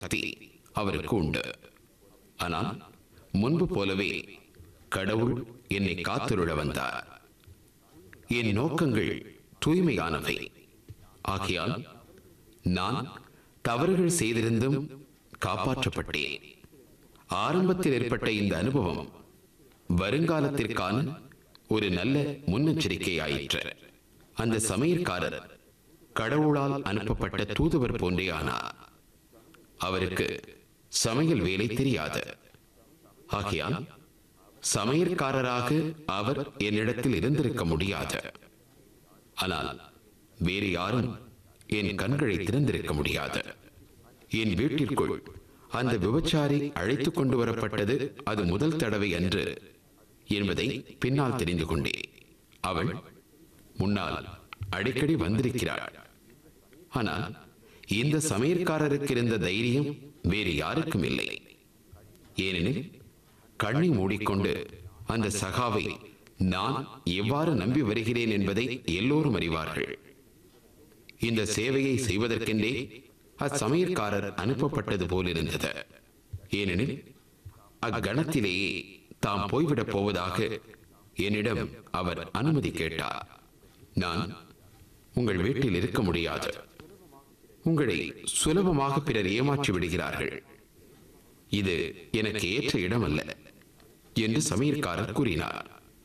சக்தி அவருக்கு உண்டு ஆனால் முன்பு போலவே கடவுள் என்னை காத்துருள வந்தார் என் நோக்கங்கள் தூய்மையானவை ஆகையால் நான் தவறுகள் செய்திருந்தும் காப்பாற்றப்பட்டேன் ஆரம்பத்தில் ஏற்பட்ட இந்த அனுபவம் வருங்காலத்திற்கான ஒரு நல்ல முன்னெச்சரிக்கையாயிற்று அந்த சமையற்காரர் கடவுளால் அனுப்பப்பட்ட தூதுவர் போன்றே ஆனார் அவருக்கு சமையல் வேலை தெரியாது ஆகையால் சமையற்காரராக அவர் என்னிடத்தில் இருந்திருக்க முடியாது ஆனால் வேறு யாரும் என் கண்களை திறந்திருக்க முடியாது என் வீட்டிற்குள் அந்த விபச்சாரி அழைத்துக் கொண்டு வரப்பட்டது அது முதல் தடவை அன்று என்பதை பின்னால் தெரிந்து கொண்டேன் அவள் முன்னால் அடிக்கடி வந்திருக்கிறாள் ஆனால் இந்த சமையற்காரருக்கு இருந்த தைரியம் வேறு யாருக்கும் இல்லை ஏனெனில் கண்ணை மூடிக்கொண்டு அந்த சகாவை நான் எவ்வாறு நம்பி வருகிறேன் என்பதை எல்லோரும் அறிவார்கள் இந்த சேவையை செய்வதற்கென்றே அச்சமையற்காரர் அனுப்பப்பட்டது போலிருந்தது ஏனெனில் அக்கணத்திலேயே தாம் போய்விடப் போவதாக என்னிடம் அவர் அனுமதி கேட்டார் நான் உங்கள் வீட்டில் இருக்க முடியாது உங்களை சுலபமாக பிறர் ஏமாற்றி விடுகிறார்கள் இது எனக்கு ஏற்ற இடம் அல்ல என்று சமையற்காரர் கூறினார்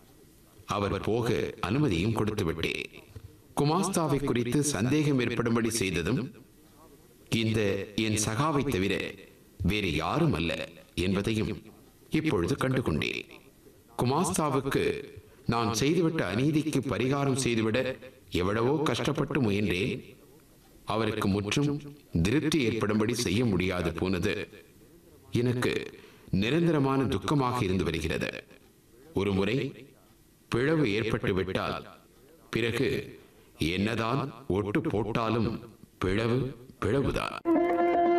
அவர் போக அனுமதியும் கொடுத்து விட்டேன் குமாஸ்தாவை குறித்து சந்தேகம் ஏற்படும்படி செய்ததும் இந்த என் சகாவை தவிர வேறு யாரும் அல்ல என்பதையும் இப்பொழுது கண்டுகொண்டேன் குமாஸ்தாவுக்கு நான் செய்துவிட்ட அநீதிக்கு பரிகாரம் செய்துவிட எவ்வளவோ கஷ்டப்பட்டு முயன்றேன் அவருக்கு முற்றும் திருப்தி ஏற்படும்படி செய்ய முடியாது போனது எனக்கு நிரந்தரமான துக்கமாக இருந்து வருகிறது ஒரு முறை பிளவு ஏற்பட்டு விட்டால் பிறகு என்னதான் ஒட்டு போட்டாலும் பிளவு பிளவுதான்